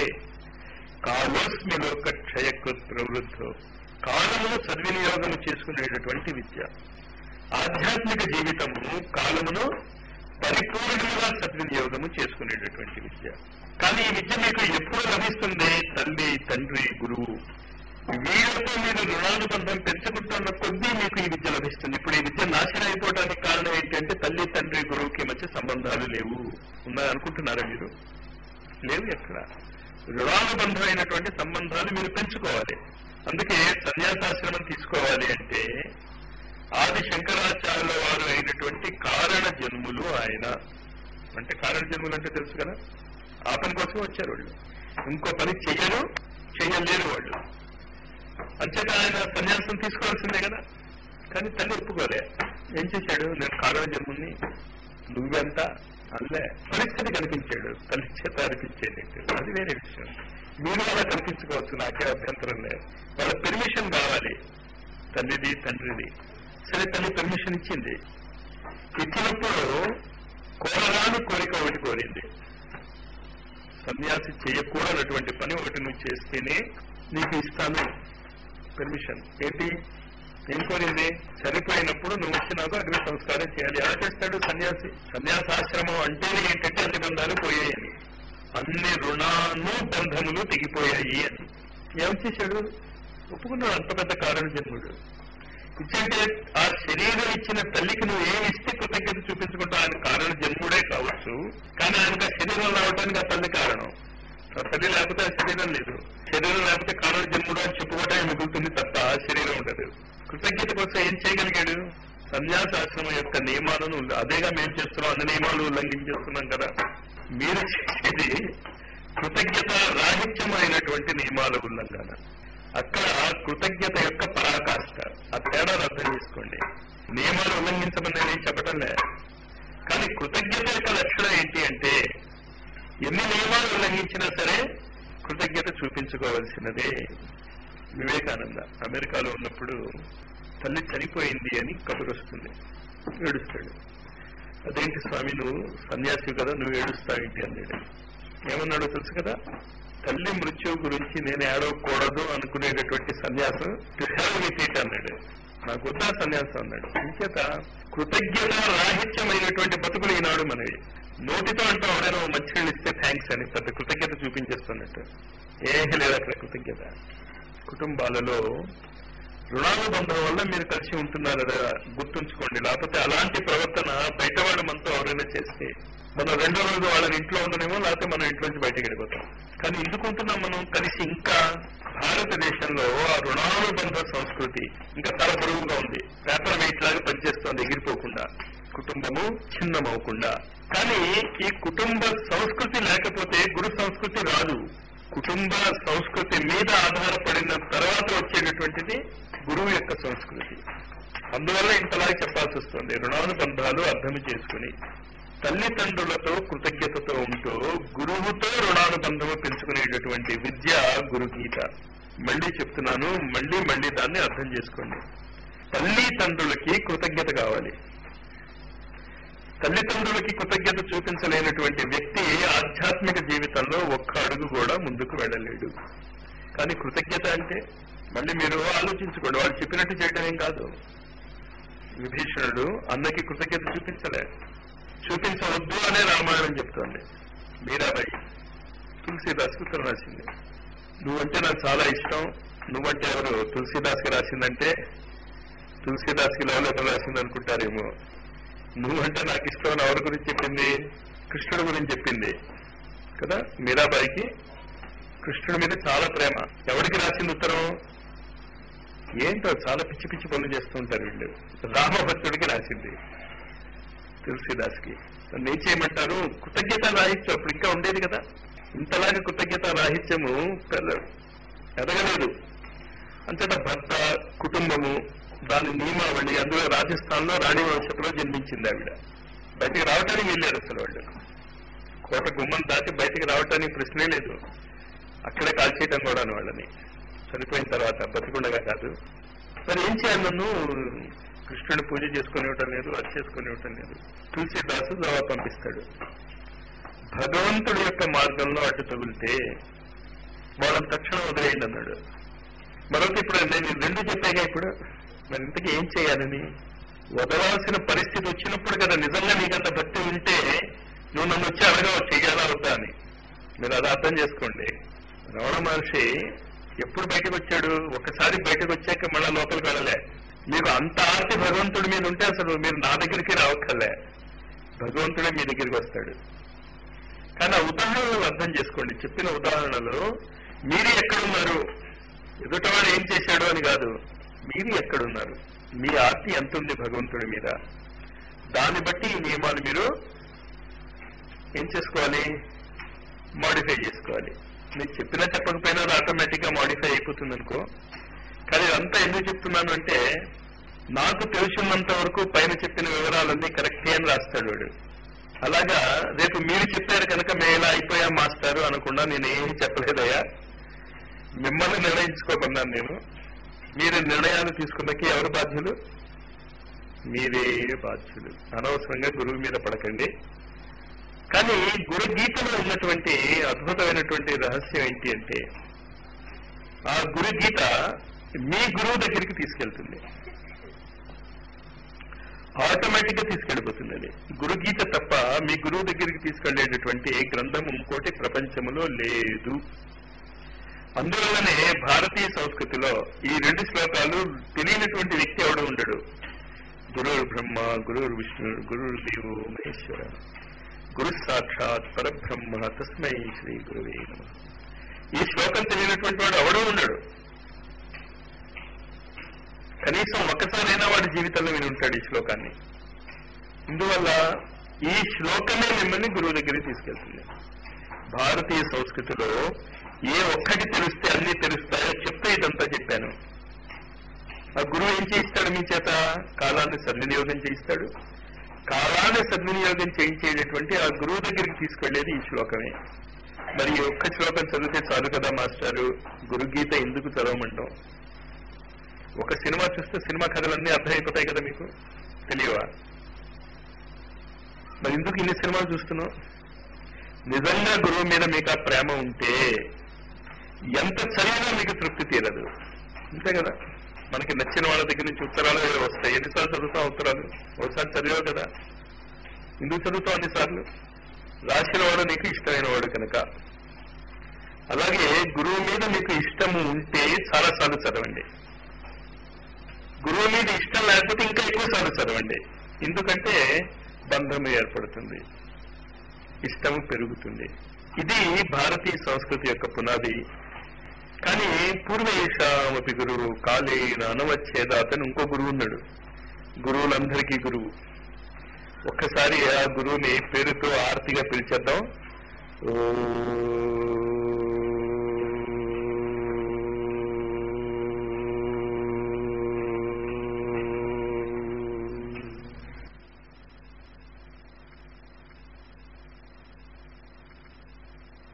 Speaker 1: కాలోస్మి లోక క్షయకృత్ ప్రవృద్ధో కాలమును సద్వినియోగం చేసుకునేటటువంటి విద్య ఆధ్యాత్మిక జీవితము కాలమును పరిపూర్ణంగా సద్వినియోగము చేసుకునేటటువంటి విద్య కానీ ఈ విద్య మీకు ఎప్పుడు లభిస్తుంది తల్లి తండ్రి గురువు వీళ్ళతో మీరు రుణానుబంధం పెంచుకుంటున్న కొద్దీ మీకు ఈ విద్య లభిస్తుంది ఇప్పుడు ఈ విద్య నాశనం అయిపోవడానికి కారణం ఏంటంటే తల్లి తండ్రి గురువుకి మధ్య సంబంధాలు లేవు ఉన్నాయి అనుకుంటున్నారా మీరు లేవు ఎక్కడ రుణానుబంధమైనటువంటి సంబంధాలు మీరు పెంచుకోవాలి అందుకే సన్యాసాశ్రమం తీసుకోవాలి అంటే ఆది శంకరాచార్యుల వారు అయినటువంటి కారణ జన్ములు ఆయన అంటే కారణ జన్ములు అంటే తెలుసు కదా ఆ పని కోసం వచ్చారు వాళ్ళు ఇంకో పని చెయ్యరు చెయ్యలేరు వాళ్ళు అంచేత ఆయన సన్యాసం తీసుకోవాల్సిందే కదా కానీ తల్లి ఒప్పుకోలే ఏం చేశాడు నేను కారణ జన్ముని నువ్వెంత అల్లే పరిస్థితి కనిపించాడు తల్లి చేత అనిపించేటట్టు అది వేరే విషయం మీరు అలా కనిపించుకోవచ్చు నాకే అభ్యంతరం లేదు వాళ్ళ పెర్మిషన్ కావాలి తల్లిది తండ్రిది సరే తల్లి పర్మిషన్ ఇచ్చింది ఇచ్చినప్పుడు కోరరాని కోరిక ఒకటి కోరింది సన్యాసి చేయకూడనటువంటి పని ఒకటి నువ్వు చేస్తేనే నీకు ఇస్తాను పర్మిషన్ ఏంటి ఏం కోరింది చనిపోయినప్పుడు నువ్వు వచ్చినాక అగ్ని సంస్కారం చేయాలి ఎలా చేస్తాడు సన్యాసి సన్యాసాశ్రమం అంటేనే ఏంటంటే అన్ని బంధాలు పోయాయని అన్ని రుణాను బంధములు తెగిపోయాయి అని ఏం చేశాడు ఒప్పుకున్నాడు అంత పెద్ద కారణ జన్ముడు ఇచ్చంటే ఆ శరీరం ఇచ్చిన తల్లికి నువ్వు ఏమి ఇస్తే కృతజ్ఞత చూపించుకుంటా ఆయన కారణ జన్ముడే కావచ్చు కానీ ఆయనకు ఆ శరీరం రావడానికి ఆ తల్లి కారణం ఆ తల్లి లేకపోతే ఆ శరీరం లేదు శరీరం లేకపోతే కారణ జన్ముడు అని చెప్పుకోవడానికి మిగులుతుంది తప్ప ఆ శరీరం ఉండదు కృతజ్ఞత కోసం ఏం చేయగలిగాడు సన్యాసాశ్రమం యొక్క నియమాలను అదేగా మేము చేస్తున్నాం అన్ని నియమాలు ఉల్లంఘించేస్తున్నాం కదా మీరు చేసేది కృతజ్ఞత రాహిత్యమైనటువంటి నియమాల ఉల్లంఘన అక్కడ కృతజ్ఞత యొక్క పరాకాష్ట ఆ తేడాను అర్థం చేసుకోండి నియమాలు ఉల్లంఘించమని నేను చెప్పటం లే కానీ కృతజ్ఞత యొక్క లక్షణం ఏంటి అంటే ఎన్ని నియమాలు ఉల్లంఘించినా సరే కృతజ్ఞత చూపించుకోవాల్సినదే వివేకానంద అమెరికాలో ఉన్నప్పుడు తల్లి చనిపోయింది అని కబురు వస్తుంది ఏడుస్తాడు అదేంటి స్వామి నువ్వు సన్యాసి కదా నువ్వు ఏడుస్తావేంటి అన్నాడు ఏమన్నాడో తెలుసు కదా తల్లి మృత్యువు గురించి నేను ఏడవకూడదు అనుకునేటటువంటి సన్యాసం రిటీట్ అన్నాడు నాకు వద్దా సన్యాసం అన్నాడు ఇంచేత కృతజ్ఞత రాహిత్యమైనటువంటి బతుకులు ఈనాడు మనవి నోటితో అంటూ ఎవరైనా ఓ మంచినీళ్ళు ఇస్తే థ్యాంక్స్ అని పెద్ద కృతజ్ఞత చూపించేస్తున్నట్టు ఏమీ లేదు అక్కడ కృతజ్ఞత కుటుంబాలలో రుణానుబంధం వల్ల మీరు కలిసి ఉంటున్నారు కదా గుర్తుంచుకోండి లేకపోతే అలాంటి ప్రవర్తన బయటవాడు మనతో ఎవరైనా చేస్తే మనం రెండో రోజు వాళ్ళని ఇంట్లో ఉండనేమో లేకపోతే మనం ఇంట్లో నుంచి బయటకు వెళ్ళిపోతాం కానీ ఎందుకు ఉంటున్నాం మనం కలిసి ఇంకా భారతదేశంలో ఆ రుణానుబంధ సంస్కృతి ఇంకా తల పొరుగుగా ఉంది పేపర్ వెయిట్ లాగా పనిచేస్తోంది ఎగిరిపోకుండా కుటుంబము చిన్నమవకుండా కానీ ఈ కుటుంబ సంస్కృతి లేకపోతే గురు సంస్కృతి రాదు కుటుంబ సంస్కృతి మీద ఆధారపడిన తర్వాత వచ్చేటటువంటిది గురువు యొక్క సంస్కృతి అందువల్ల ఇంతలాగా చెప్పాల్సి వస్తుంది రుణానుబంధాలు అర్థం చేసుకుని తల్లిదండ్రులతో కృతజ్ఞతతో ఉంటూ గురువుతో రుణానుబంధము పెంచుకునేటటువంటి విద్య గురుగీత మళ్ళీ చెప్తున్నాను మళ్ళీ మళ్ళీ దాన్ని అర్థం చేసుకోండి తల్లిదండ్రులకి కృతజ్ఞత కావాలి తల్లిదండ్రులకి కృతజ్ఞత చూపించలేనటువంటి వ్యక్తి ఆధ్యాత్మిక జీవితంలో ఒక్క అడుగు కూడా ముందుకు వెళ్ళలేడు కానీ కృతజ్ఞత అంటే మళ్ళీ మీరు ఆలోచించుకోండి వాడు చెప్పినట్టు చేయడం ఏం కాదు విభీషణుడు అన్నకి కృతజ్ఞత చూపించలే చూపించవద్దు అనే రామాయణం చెప్తోంది మీరాబాయి తులసీదాస్ ఉత్తరం రాసింది నువ్వంటే నాకు చాలా ఇష్టం నువ్వంటే ఎవరు తులసీదాస్కి రాసిందంటే తులసీదాస్కి లవ్ లెటర్ రాసింది అనుకుంటారేమో నువ్వంటే నాకు ఇష్టం అని ఎవరి గురించి చెప్పింది కృష్ణుడి గురించి చెప్పింది కదా మీరాబాయికి కృష్ణుడి మీద చాలా ప్రేమ ఎవరికి రాసింది ఉత్తరం ఏంటో చాలా పిచ్చి పిచ్చి పనులు చేస్తూ ఉంటారు వీళ్ళు రామభక్తుడికి రాసింది తులసిదాస్కి ఏం చేయమంటారు కృతజ్ఞత రాహిత్యం అప్పుడు ఇంకా ఉండేది కదా ఇంతలాగా కృతజ్ఞత రాహిత్యము పెద్ద- ఎదగలేదు అంతటా భర్త కుటుంబము దాని నియమావళి అందులో రాజస్థాన్ లో రాణి వంశంలో జన్మించింది ఆవిడ బయటికి రావటానికి వెళ్ళారు అసలు వాళ్ళు కోట గుమ్మం దాటి బయటికి రావటానికి ప్రశ్నే లేదు అక్కడే కాల్చేయటం కూడా వాళ్ళని చనిపోయిన తర్వాత బతికుండగా కాదు మరి ఏం చేయాలి నన్ను కృష్ణుని పూజ చేసుకునేవటం లేదు అది చేసుకునేవటం లేదు తులసిదాసు జవాబు పంపిస్తాడు భగవంతుడి యొక్క మార్గంలో అడ్డు తగిలితే వాళ్ళని తక్షణం వదిలేయండి అన్నాడు మరొక ఇప్పుడు నేను ఈ రెండు చెప్పాగా ఇప్పుడు మరి ఇంతకీ ఏం చేయాలని వదలాల్సిన పరిస్థితి వచ్చినప్పుడు కదా నిజంగా నీకంత భక్తి ఉంటే నువ్వు నన్ను వచ్చి అడగవ చెయ్యాలా వద్దా అని మీరు అది అర్థం చేసుకోండి రమణ మహర్షి ఎప్పుడు బయటకు వచ్చాడు ఒకసారి బయటకు వచ్చాక మళ్ళా లోపలికి వెళ్ళలే మీకు అంత ఆర్తి భగవంతుడి మీద ఉంటే అసలు మీరు నా దగ్గరికి రావక్కర్లే భగవంతుడే మీ దగ్గరికి వస్తాడు కానీ ఆ ఉదాహరణలు అర్థం చేసుకోండి చెప్పిన ఉదాహరణలు మీరు ఎక్కడున్నారు ఎదుటవాడు ఏం చేశాడు అని కాదు మీరు ఎక్కడున్నారు మీ ఆర్తి ఎంత ఉంది భగవంతుడి మీద దాన్ని బట్టి ఈ నియమాలు మీరు ఏం చేసుకోవాలి మాడిఫై చేసుకోవాలి మీకు చెప్పినా చెప్పకపోయినా అది ఆటోమేటిక్ గా మాడిఫై అయిపోతుంది అనుకో కానీ ఇదంతా ఎందుకు చెప్తున్నాను అంటే నాకు తెలిసినంత వరకు పైన చెప్పిన వివరాలన్నీ కరెక్టే అని రాస్తాడు వాడు అలాగా రేపు మీరు చెప్పారు కనుక మేము ఇలా అయిపోయా మాస్టారు అనకుండా నేను ఏమీ చెప్పలేదయ్యా మిమ్మల్ని నిర్ణయించుకోకున్నాను నేను మీరు నిర్ణయాలు తీసుకున్నకి ఎవరు బాధ్యులు మీరే బాధ్యులు అనవసరంగా గురువు మీద పడకండి కానీ గురు గీతలో ఉన్నటువంటి అద్భుతమైనటువంటి రహస్యం ఏంటి అంటే ఆ గురు గీత మీ గురువు దగ్గరికి తీసుకెళ్తుంది ఆటోమేటిక్ గా తీసుకెళ్ళిపోతుంది అది గురు గీత తప్ప మీ గురువు దగ్గరికి తీసుకెళ్లేటటువంటి ఏ గ్రంథం ఇంకోటి ప్రపంచంలో లేదు అందువల్లనే భారతీయ సంస్కృతిలో ఈ రెండు శ్లోకాలు తెలియనటువంటి వ్యక్తి ఎవడు ఉండడు గురువు బ్రహ్మ గురువు విష్ణు గురువు దేవు మహేశ్వర గురు సాక్షాత్ పరబ్రహ్మ తస్మై శ్రీ గురువే నమః ఈ శ్లోకం తెలియనటువంటి వాడు ఎవడూ ఉండడు కనీసం ఒక్కసారైనా వాడి జీవితంలో విని ఉంటాడు ఈ శ్లోకాన్ని ఇందువల్ల ఈ శ్లోకమే మిమ్మల్ని గురువు దగ్గరికి తీసుకెళ్తుంది భారతీయ సంస్కృతిలో ఏ ఒక్కటి తెలిస్తే అన్ని తెలుస్తాయో చెప్తే ఇదంతా చెప్పాను ఆ గురువు ఏం చేయిస్తాడు మీ చేత కాలాన్ని సద్వినియోగం చేయిస్తాడు కాలాన్ని సద్వినియోగం చేయించేటటువంటి ఆ గురువు దగ్గరికి తీసుకెళ్లేది ఈ శ్లోకమే మరి ఈ ఒక్క శ్లోకం చదివితే చాలు కదా మాస్టారు గురుగీత ఎందుకు చదవమంటాం ఒక సినిమా చూస్తే సినిమా కథలన్నీ అర్థమైపోతాయి కదా మీకు తెలియవా మరి ఎందుకు ఇన్ని సినిమాలు చూస్తున్నావు నిజంగా గురువు మీద మీకు ఆ ప్రేమ ఉంటే ఎంత చదివినా మీకు తృప్తి తీరదు అంతే కదా మనకి నచ్చిన వాళ్ళ దగ్గర నుంచి ఉత్తరాలు ఏవో వస్తాయి ఎన్నిసార్లు చదువుతాం ఉత్తరాలు ఒకసారి చదివావు కదా ఎందుకు చదువుతావు అన్నిసార్లు రాసిన వాడు నీకు ఇష్టమైన వాడు కనుక అలాగే గురువు మీద మీకు ఇష్టము ఉంటే చాలాసార్లు చదవండి గురువు మీద ఇష్టం లేకపోతే ఇంకా ఎక్కువ సార్లు చదవండి ఎందుకంటే బంధం ఏర్పడుతుంది ఇష్టము పెరుగుతుంది ఇది భారతీయ సంస్కృతి యొక్క పునాది కానీ పూర్వేషామపి గురువు కాళేన అనవచ్చేద అతను ఇంకో గురువు ఉన్నాడు గురువులందరికీ గురువు ఒక్కసారి ఆ గురువుని పేరుతో ఆర్తిగా పిలిచేద్దాం ఓ